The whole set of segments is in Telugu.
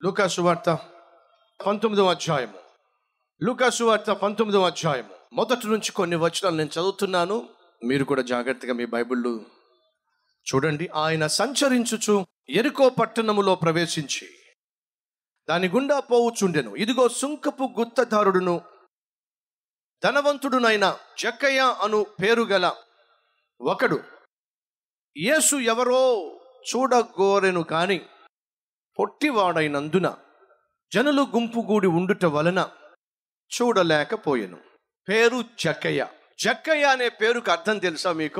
లూకాసు వార్త పంతొమ్మిదవ అధ్యాయము లూకాసు వార్త పంతొమ్మిదవ అధ్యాయము మొదటి నుంచి కొన్ని వచనాలు నేను చదువుతున్నాను మీరు కూడా జాగ్రత్తగా మీ బైబిళ్ళు చూడండి ఆయన సంచరించుచు ఎరుకో పట్టణములో ప్రవేశించి దాని గుండా పోవుచుండెను ఇదిగో సుంకపు గుత్తదారుడును ధనవంతుడునైన జక్కయ్య అను పేరు గల ఒకడు యేసు ఎవరో చూడగోరెను కాని పొట్టివాడైనందున జనులు గుంపు గూడి ఉండుట వలన చూడలేకపోయెను పేరు జక్కయ్య జక్కయ్య అనే పేరుకు అర్థం తెలుసా మీకు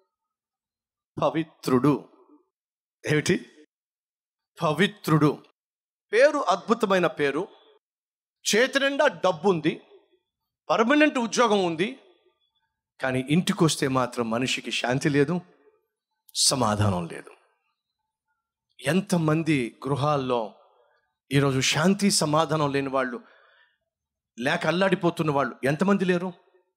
పవిత్రుడు ఏమిటి పవిత్రుడు పేరు అద్భుతమైన పేరు చేతి నిండా డబ్బు ఉంది పర్మనెంట్ ఉద్యోగం ఉంది కానీ ఇంటికి వస్తే మాత్రం మనిషికి శాంతి లేదు సమాధానం లేదు ఎంతమంది గృహాల్లో ఈరోజు శాంతి సమాధానం లేని వాళ్ళు లేక అల్లాడిపోతున్న వాళ్ళు ఎంతమంది లేరు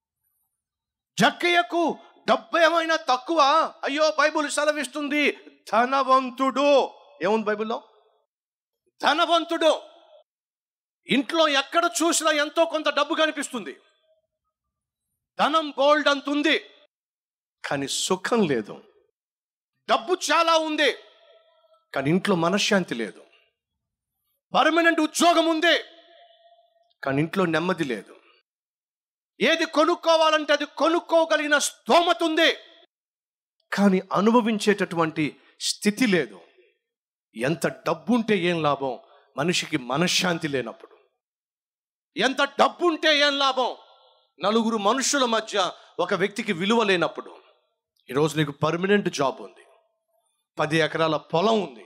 జక్కయ్యకు డబ్బు ఏమైనా తక్కువ అయ్యో బైబుల్ సెలవిస్తుంది ధనవంతుడు ఏముంది బైబిల్లో ధనవంతుడు ఇంట్లో ఎక్కడ చూసినా ఎంతో కొంత డబ్బు కనిపిస్తుంది ధనం గోల్డ్ అంత ఉంది కానీ సుఖం లేదు డబ్బు చాలా ఉంది కానీ ఇంట్లో మనశ్శాంతి లేదు పర్మనెంట్ ఉద్యోగం ఉంది కానీ ఇంట్లో నెమ్మది లేదు ఏది కొనుక్కోవాలంటే అది కొనుక్కోగలిగిన స్తోమత ఉంది కానీ అనుభవించేటటువంటి స్థితి లేదు ఎంత డబ్బు ఉంటే ఏం లాభం మనిషికి మనశ్శాంతి లేనప్పుడు ఎంత డబ్బు ఉంటే ఏం లాభం నలుగురు మనుషుల మధ్య ఒక వ్యక్తికి విలువ లేనప్పుడు ఈరోజు నీకు పర్మనెంట్ జాబ్ ఉంది పది ఎకరాల పొలం ఉంది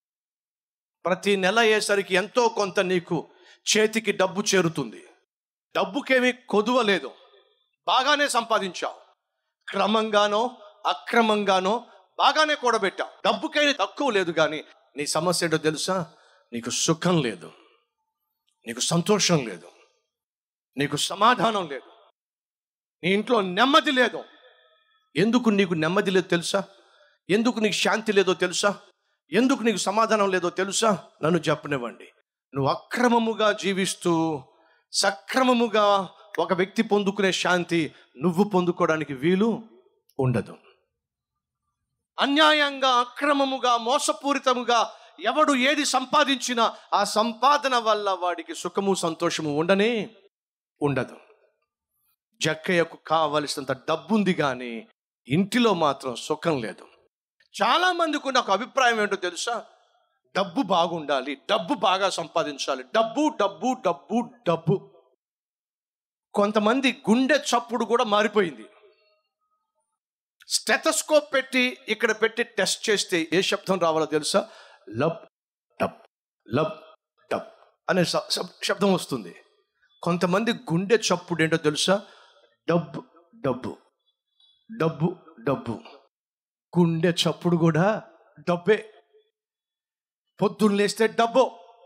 ప్రతి నెల అయ్యేసరికి ఎంతో కొంత నీకు చేతికి డబ్బు చేరుతుంది డబ్బుకేమీ కొదువ లేదు బాగానే సంపాదించావు క్రమంగానో అక్రమంగానో బాగానే కూడబెట్టావు డబ్బుకైనా తక్కువ లేదు కానీ నీ సమస్య ఏంటో తెలుసా నీకు సుఖం లేదు నీకు సంతోషం లేదు నీకు సమాధానం లేదు నీ ఇంట్లో నెమ్మది లేదు ఎందుకు నీకు నెమ్మది లేదు తెలుసా ఎందుకు నీకు శాంతి లేదో తెలుసా ఎందుకు నీకు సమాధానం లేదో తెలుసా నన్ను చెప్పనివ్వండి నువ్వు అక్రమముగా జీవిస్తూ సక్రమముగా ఒక వ్యక్తి పొందుకునే శాంతి నువ్వు పొందుకోవడానికి వీలు ఉండదు అన్యాయంగా అక్రమముగా మోసపూరితముగా ఎవడు ఏది సంపాదించినా ఆ సంపాదన వల్ల వాడికి సుఖము సంతోషము ఉండనే ఉండదు జక్కయ్యకు కావలసినంత డబ్బుంది కానీ ఇంటిలో మాత్రం సుఖం లేదు చాలా మందికి ఉన్న ఒక అభిప్రాయం ఏంటో తెలుసా డబ్బు బాగుండాలి డబ్బు బాగా సంపాదించాలి డబ్బు డబ్బు డబ్బు డబ్బు కొంతమంది గుండె చప్పుడు కూడా మారిపోయింది స్టెథస్కోప్ పెట్టి ఇక్కడ పెట్టి టెస్ట్ చేస్తే ఏ శబ్దం రావాలో తెలుసా లబ్ డబ్ లబ్ డబ్ అనే శ- శబ్- శబ్దం వస్తుంది కొంతమంది గుండె చప్పుడు ఏంటో తెలుసా డబ్బు డబ్బు డబ్బు డబ్బు గుండె చప్పుడు కూడా డబ్బే పొద్దున్న లేస్తే డబ్బు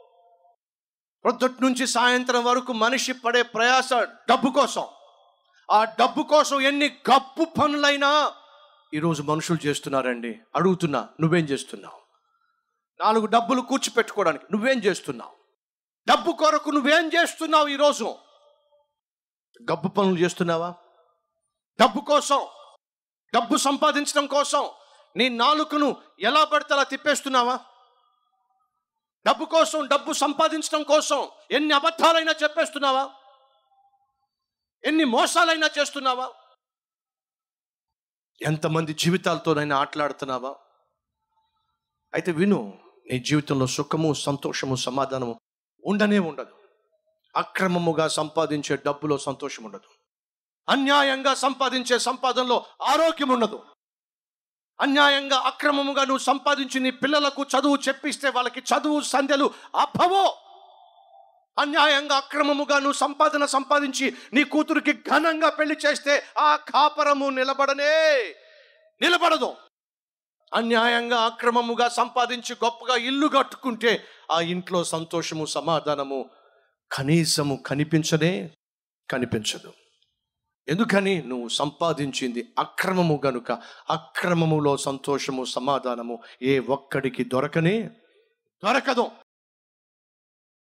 పొద్దుటి నుంచి సాయంత్రం వరకు మనిషి పడే ప్రయాస డబ్బు కోసం ఆ డబ్బు కోసం ఎన్ని గప్పు పనులైనా ఈరోజు మనుషులు చేస్తున్నారండి అడుగుతున్నా నువ్వేం చేస్తున్నావు నాలుగు డబ్బులు కూర్చిపెట్టుకోవడానికి నువ్వేం చేస్తున్నావు డబ్బు కొరకు నువ్వేం చేస్తున్నావు ఈరోజు గబ్బు పనులు చేస్తున్నావా డబ్బు కోసం డబ్బు సంపాదించడం కోసం నీ నాలుకను ఎలా పడితే అలా తిప్పేస్తున్నావా డబ్బు కోసం డబ్బు సంపాదించడం కోసం ఎన్ని అబద్ధాలైనా చెప్పేస్తున్నావా ఎన్ని మోసాలైనా చేస్తున్నావా ఎంతమంది జీవితాలతోనైనా ఆటలాడుతున్నావా అయితే విను నీ జీవితంలో సుఖము సంతోషము సమాధానము ఉండనే ఉండదు అక్రమముగా సంపాదించే డబ్బులో సంతోషం ఉండదు అన్యాయంగా సంపాదించే సంపాదనలో ఆరోగ్యం ఉండదు అన్యాయంగా అక్రమముగా నువ్వు సంపాదించి నీ పిల్లలకు చదువు చెప్పిస్తే వాళ్ళకి చదువు సంధ్యలు అబ్బవో అన్యాయంగా అక్రమముగా నువ్వు సంపాదన సంపాదించి నీ కూతురికి ఘనంగా పెళ్లి చేస్తే ఆ కాపరము నిలబడనే నిలబడదు అన్యాయంగా అక్రమముగా సంపాదించి గొప్పగా ఇల్లు కట్టుకుంటే ఆ ఇంట్లో సంతోషము సమాధానము కనీసము కనిపించనే కనిపించదు ఎందుకని నువ్వు సంపాదించింది అక్రమము గనుక అక్రమములో సంతోషము సమాధానము ఏ ఒక్కడికి దొరకనే దొరకదు